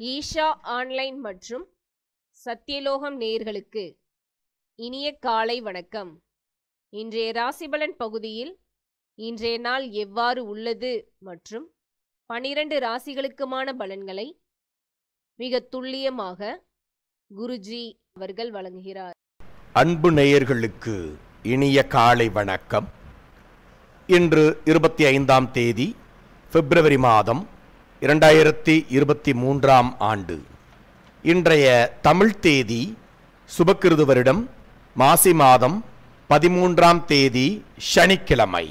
Isha online மற்றும் சத்தியலோகம் நேயர்களுக்கு இனிய காலை வணக்கம் இன்றைய ராசிபலன் பகுதியில் இன்றைய நாள் எவ்வாறு உள்ளது மற்றும் பனிரெண்டு ராசிகளுக்குமான பலன்களை மிக துல்லியமாக குருஜி அவர்கள் வழங்குகிறார் அன்பு நேயர்களுக்கு இனிய காலை வணக்கம் இன்று இருபத்தி ஐந்தாம் தேதி பிப்ரவரி மாதம் இரண்டாயிரத்தி இருபத்தி மூன்றாம் ஆண்டு இன்றைய தமிழ் தேதி சுபக்கிருது வருடம் மாசி மாதம் பதிமூன்றாம் தேதி சனிக்கிழமை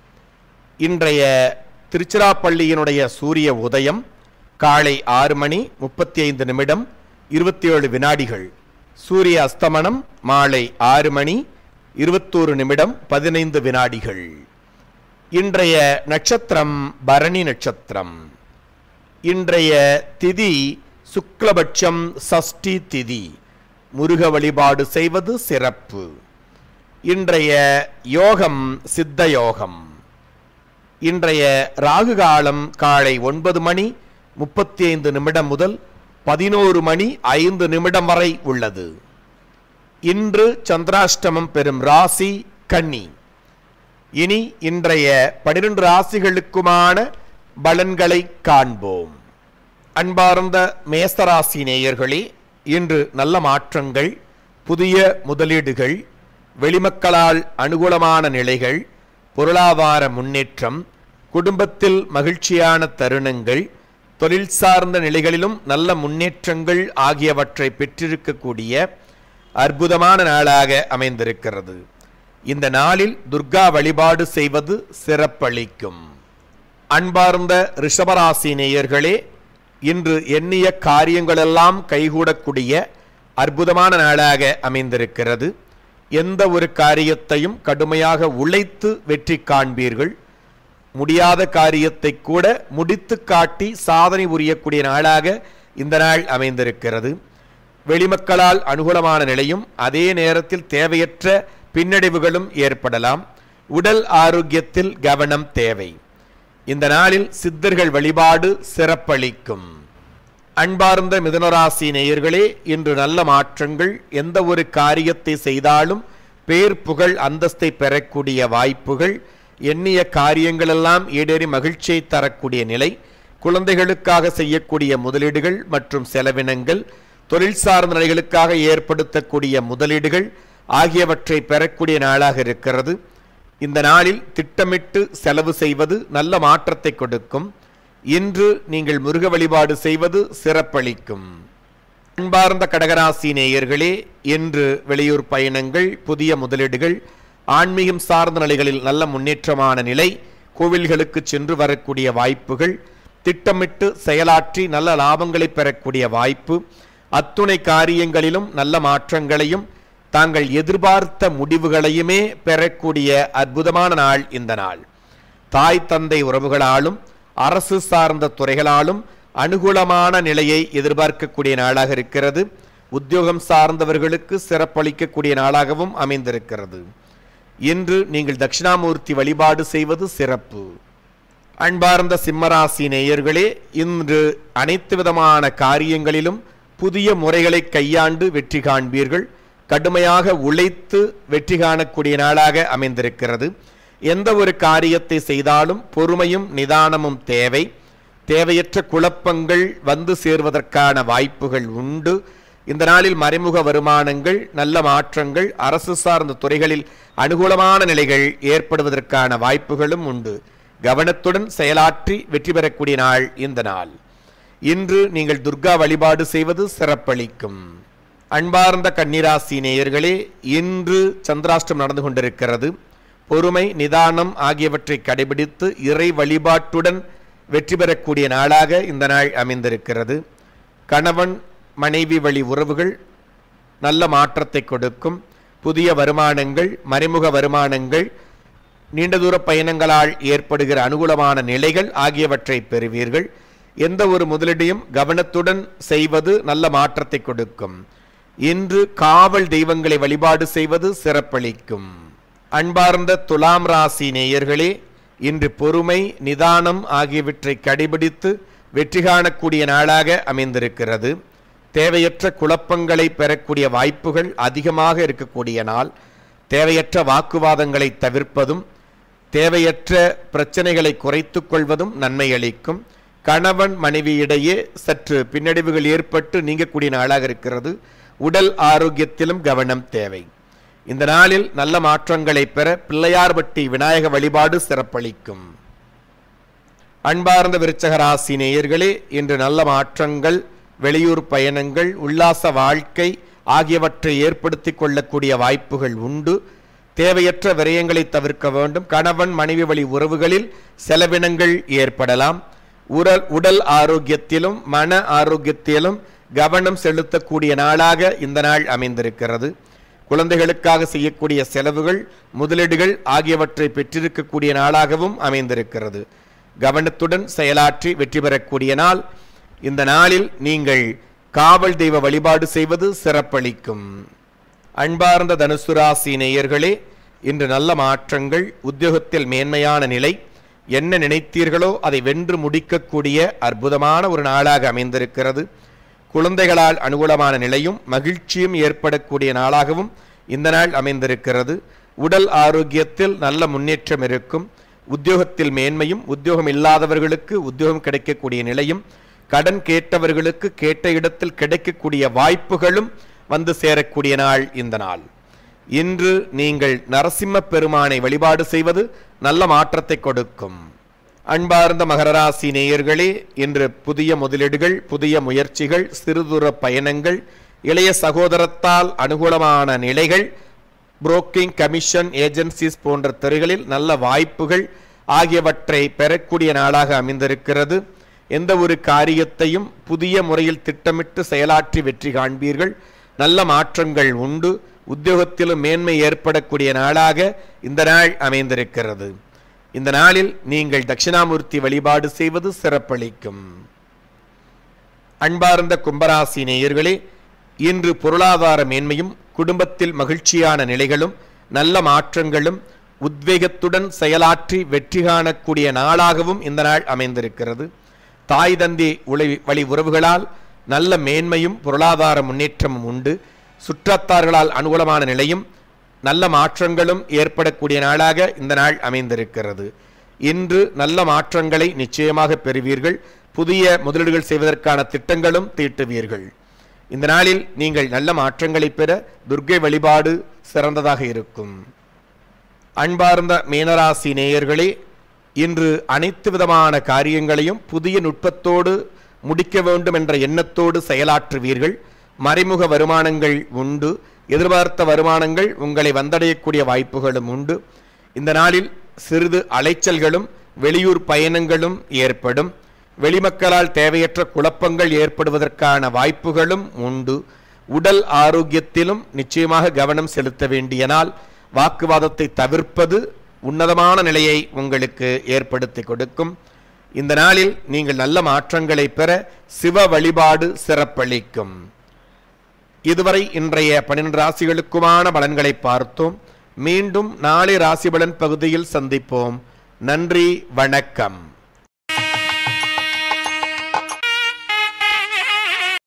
இன்றைய திருச்சிராப்பள்ளியினுடைய சூரிய உதயம் காலை ஆறு மணி முப்பத்தி ஐந்து நிமிடம் இருபத்தி ஏழு வினாடிகள் சூரிய அஸ்தமனம் மாலை ஆறு மணி இருபத்தோரு நிமிடம் பதினைந்து வினாடிகள் இன்றைய நட்சத்திரம் பரணி நட்சத்திரம் இன்றைய திதி சுக்லபட்சம் சஷ்டி திதி முருக வழிபாடு செய்வது சிறப்பு இன்றைய யோகம் சித்த யோகம் இன்றைய ராகு காலம் காலை ஒன்பது மணி முப்பத்தி ஐந்து நிமிடம் முதல் பதினோரு மணி ஐந்து நிமிடம் வரை உள்ளது இன்று சந்திராஷ்டமம் பெறும் ராசி கன்னி இனி இன்றைய பனிரெண்டு ராசிகளுக்குமான பலன்களை காண்போம் அன்பார்ந்த மேசராசி நேயர்களே இன்று நல்ல மாற்றங்கள் புதிய முதலீடுகள் வெளிமக்களால் அனுகூலமான நிலைகள் பொருளாதார முன்னேற்றம் குடும்பத்தில் மகிழ்ச்சியான தருணங்கள் தொழில் சார்ந்த நிலைகளிலும் நல்ல முன்னேற்றங்கள் ஆகியவற்றை பெற்றிருக்கக்கூடிய அற்புதமான நாளாக அமைந்திருக்கிறது இந்த நாளில் துர்கா வழிபாடு செய்வது சிறப்பளிக்கும் அன்பார்ந்த ரிஷபராசி நேயர்களே இன்று எண்ணிய காரியங்களெல்லாம் கைகூடக்கூடிய அற்புதமான நாளாக அமைந்திருக்கிறது எந்த ஒரு காரியத்தையும் கடுமையாக உழைத்து வெற்றி காண்பீர்கள் முடியாத காரியத்தை கூட முடித்து காட்டி சாதனை புரியக்கூடிய நாளாக இந்த நாள் அமைந்திருக்கிறது வெளிமக்களால் அனுகூலமான நிலையும் அதே நேரத்தில் தேவையற்ற பின்னடைவுகளும் ஏற்படலாம் உடல் ஆரோக்கியத்தில் கவனம் தேவை இந்த நாளில் சித்தர்கள் வழிபாடு சிறப்பளிக்கும் அன்பார்ந்த மிதுனராசி நேயர்களே இன்று நல்ல மாற்றங்கள் எந்த ஒரு காரியத்தை செய்தாலும் பேர் புகழ் அந்தஸ்தை பெறக்கூடிய வாய்ப்புகள் எண்ணிய காரியங்களெல்லாம் ஈடேறி மகிழ்ச்சியை தரக்கூடிய நிலை குழந்தைகளுக்காக செய்யக்கூடிய முதலீடுகள் மற்றும் செலவினங்கள் தொழில் சார்ந்த நிலைகளுக்காக ஏற்படுத்தக்கூடிய முதலீடுகள் ஆகியவற்றை பெறக்கூடிய நாளாக இருக்கிறது இந்த நாளில் திட்டமிட்டு செலவு செய்வது நல்ல மாற்றத்தை கொடுக்கும் இன்று நீங்கள் முருக வழிபாடு செய்வது சிறப்பளிக்கும் அன்பார்ந்த கடகராசி நேயர்களே இன்று வெளியூர் பயணங்கள் புதிய முதலீடுகள் ஆன்மீகம் சார்ந்த நிலைகளில் நல்ல முன்னேற்றமான நிலை கோவில்களுக்கு சென்று வரக்கூடிய வாய்ப்புகள் திட்டமிட்டு செயலாற்றி நல்ல லாபங்களை பெறக்கூடிய வாய்ப்பு அத்துணை காரியங்களிலும் நல்ல மாற்றங்களையும் தாங்கள் எதிர்பார்த்த முடிவுகளையுமே பெறக்கூடிய அற்புதமான நாள் இந்த நாள் தாய் தந்தை உறவுகளாலும் அரசு சார்ந்த துறைகளாலும் அனுகூலமான நிலையை எதிர்பார்க்கக்கூடிய நாளாக இருக்கிறது உத்தியோகம் சார்ந்தவர்களுக்கு சிறப்பளிக்கக்கூடிய நாளாகவும் அமைந்திருக்கிறது இன்று நீங்கள் தட்சிணாமூர்த்தி வழிபாடு செய்வது சிறப்பு அன்பார்ந்த சிம்மராசி நேயர்களே இன்று அனைத்து விதமான காரியங்களிலும் புதிய முறைகளை கையாண்டு வெற்றி காண்பீர்கள் கடுமையாக உழைத்து வெற்றி காணக்கூடிய நாளாக அமைந்திருக்கிறது எந்த ஒரு காரியத்தை செய்தாலும் பொறுமையும் நிதானமும் தேவை தேவையற்ற குழப்பங்கள் வந்து சேர்வதற்கான வாய்ப்புகள் உண்டு இந்த நாளில் மறைமுக வருமானங்கள் நல்ல மாற்றங்கள் அரசு சார்ந்த துறைகளில் அனுகூலமான நிலைகள் ஏற்படுவதற்கான வாய்ப்புகளும் உண்டு கவனத்துடன் செயலாற்றி வெற்றி பெறக்கூடிய நாள் இந்த நாள் இன்று நீங்கள் துர்கா வழிபாடு செய்வது சிறப்பளிக்கும் அன்பார்ந்த கன்னிராசி நேயர்களே இன்று சந்திராஷ்டம் நடந்து கொண்டிருக்கிறது பொறுமை நிதானம் ஆகியவற்றை கடைபிடித்து இறை வழிபாட்டுடன் வெற்றி பெறக்கூடிய நாளாக இந்த நாள் அமைந்திருக்கிறது கணவன் மனைவி வழி உறவுகள் நல்ல மாற்றத்தை கொடுக்கும் புதிய வருமானங்கள் மறைமுக வருமானங்கள் நீண்ட தூர பயணங்களால் ஏற்படுகிற அனுகூலமான நிலைகள் ஆகியவற்றை பெறுவீர்கள் எந்த ஒரு முதலீடையும் கவனத்துடன் செய்வது நல்ல மாற்றத்தை கொடுக்கும் இன்று காவல் தெய்வங்களை வழிபாடு செய்வது சிறப்பளிக்கும் அன்பார்ந்த துலாம் ராசி நேயர்களே இன்று பொறுமை நிதானம் ஆகியவற்றை கடைபிடித்து வெற்றி காணக்கூடிய நாளாக அமைந்திருக்கிறது தேவையற்ற குழப்பங்களை பெறக்கூடிய வாய்ப்புகள் அதிகமாக இருக்கக்கூடிய நாள் தேவையற்ற வாக்குவாதங்களை தவிர்ப்பதும் தேவையற்ற பிரச்சனைகளை குறைத்துக் கொள்வதும் நன்மை அளிக்கும் கணவன் மனைவியிடையே சற்று பின்னடைவுகள் ஏற்பட்டு நீங்கக்கூடிய நாளாக இருக்கிறது உடல் ஆரோக்கியத்திலும் கவனம் தேவை இந்த நாளில் நல்ல மாற்றங்களை பெற பிள்ளையார்பட்டி விநாயக வழிபாடு சிறப்பளிக்கும் அன்பார்ந்த விருச்சக ராசி நேயர்களே இன்று நல்ல மாற்றங்கள் வெளியூர் பயணங்கள் உல்லாச வாழ்க்கை ஆகியவற்றை ஏற்படுத்திக் கொள்ளக்கூடிய வாய்ப்புகள் உண்டு தேவையற்ற விரயங்களை தவிர்க்க வேண்டும் கணவன் மனைவி வழி உறவுகளில் செலவினங்கள் ஏற்படலாம் உடல் உடல் ஆரோக்கியத்திலும் மன ஆரோக்கியத்திலும் கவனம் செலுத்தக்கூடிய நாளாக இந்த நாள் அமைந்திருக்கிறது குழந்தைகளுக்காக செய்யக்கூடிய செலவுகள் முதலீடுகள் ஆகியவற்றை பெற்றிருக்கக்கூடிய நாளாகவும் அமைந்திருக்கிறது கவனத்துடன் செயலாற்றி வெற்றி பெறக்கூடிய நாள் இந்த நாளில் நீங்கள் காவல் தெய்வ வழிபாடு செய்வது சிறப்பளிக்கும் அன்பார்ந்த தனுசு ராசி நேயர்களே இன்று நல்ல மாற்றங்கள் உத்தியோகத்தில் மேன்மையான நிலை என்ன நினைத்தீர்களோ அதை வென்று முடிக்கக்கூடிய அற்புதமான ஒரு நாளாக அமைந்திருக்கிறது குழந்தைகளால் அனுகூலமான நிலையும் மகிழ்ச்சியும் ஏற்படக்கூடிய நாளாகவும் இந்த நாள் அமைந்திருக்கிறது உடல் ஆரோக்கியத்தில் நல்ல முன்னேற்றம் இருக்கும் உத்தியோகத்தில் மேன்மையும் உத்தியோகம் இல்லாதவர்களுக்கு உத்தியோகம் கிடைக்கக்கூடிய நிலையும் கடன் கேட்டவர்களுக்கு கேட்ட இடத்தில் கிடைக்கக்கூடிய வாய்ப்புகளும் வந்து சேரக்கூடிய நாள் இந்த நாள் இன்று நீங்கள் நரசிம்ம பெருமானை வழிபாடு செய்வது நல்ல மாற்றத்தை கொடுக்கும் அன்பார்ந்த மகரராசி நேயர்களே இன்று புதிய முதலீடுகள் புதிய முயற்சிகள் சிறுதூர பயணங்கள் இளைய சகோதரத்தால் அனுகூலமான நிலைகள் புரோக்கிங் கமிஷன் ஏஜென்சிஸ் போன்ற துறைகளில் நல்ல வாய்ப்புகள் ஆகியவற்றை பெறக்கூடிய நாளாக அமைந்திருக்கிறது எந்த ஒரு காரியத்தையும் புதிய முறையில் திட்டமிட்டு செயலாற்றி வெற்றி காண்பீர்கள் நல்ல மாற்றங்கள் உண்டு உத்தியோகத்திலும் மேன்மை ஏற்படக்கூடிய நாளாக இந்த நாள் அமைந்திருக்கிறது இந்த நாளில் நீங்கள் தட்சிணாமூர்த்தி வழிபாடு செய்வது சிறப்பளிக்கும் அன்பார்ந்த கும்பராசி நேயர்களே இன்று பொருளாதார மேன்மையும் குடும்பத்தில் மகிழ்ச்சியான நிலைகளும் நல்ல மாற்றங்களும் உத்வேகத்துடன் செயலாற்றி வெற்றி காணக்கூடிய நாளாகவும் இந்த நாள் அமைந்திருக்கிறது தாய் தந்தி உளை வழி உறவுகளால் நல்ல மேன்மையும் பொருளாதார முன்னேற்றமும் உண்டு சுற்றத்தார்களால் அனுகூலமான நிலையும் நல்ல மாற்றங்களும் ஏற்படக்கூடிய நாளாக இந்த நாள் அமைந்திருக்கிறது இன்று நல்ல மாற்றங்களை நிச்சயமாக பெறுவீர்கள் புதிய முதலீடுகள் செய்வதற்கான திட்டங்களும் தீட்டுவீர்கள் இந்த நாளில் நீங்கள் நல்ல மாற்றங்களை பெற துர்க்கை வழிபாடு சிறந்ததாக இருக்கும் அன்பார்ந்த மீனராசி நேயர்களே இன்று அனைத்து விதமான காரியங்களையும் புதிய நுட்பத்தோடு முடிக்க வேண்டும் என்ற எண்ணத்தோடு செயலாற்றுவீர்கள் மறைமுக வருமானங்கள் உண்டு எதிர்பார்த்த வருமானங்கள் உங்களை வந்தடையக்கூடிய வாய்ப்புகளும் உண்டு இந்த நாளில் சிறிது அலைச்சல்களும் வெளியூர் பயணங்களும் ஏற்படும் வெளிமக்களால் தேவையற்ற குழப்பங்கள் ஏற்படுவதற்கான வாய்ப்புகளும் உண்டு உடல் ஆரோக்கியத்திலும் நிச்சயமாக கவனம் செலுத்த வேண்டிய நாள் வாக்குவாதத்தை தவிர்ப்பது உன்னதமான நிலையை உங்களுக்கு ஏற்படுத்தி கொடுக்கும் இந்த நாளில் நீங்கள் நல்ல மாற்றங்களை பெற சிவ வழிபாடு சிறப்பளிக்கும் இதுவரை இன்றைய பன்னிரண்டு ராசிகளுக்குமான பலன்களை பார்த்தோம் மீண்டும் நாளை ராசி பலன் பகுதியில் சந்திப்போம் நன்றி வணக்கம்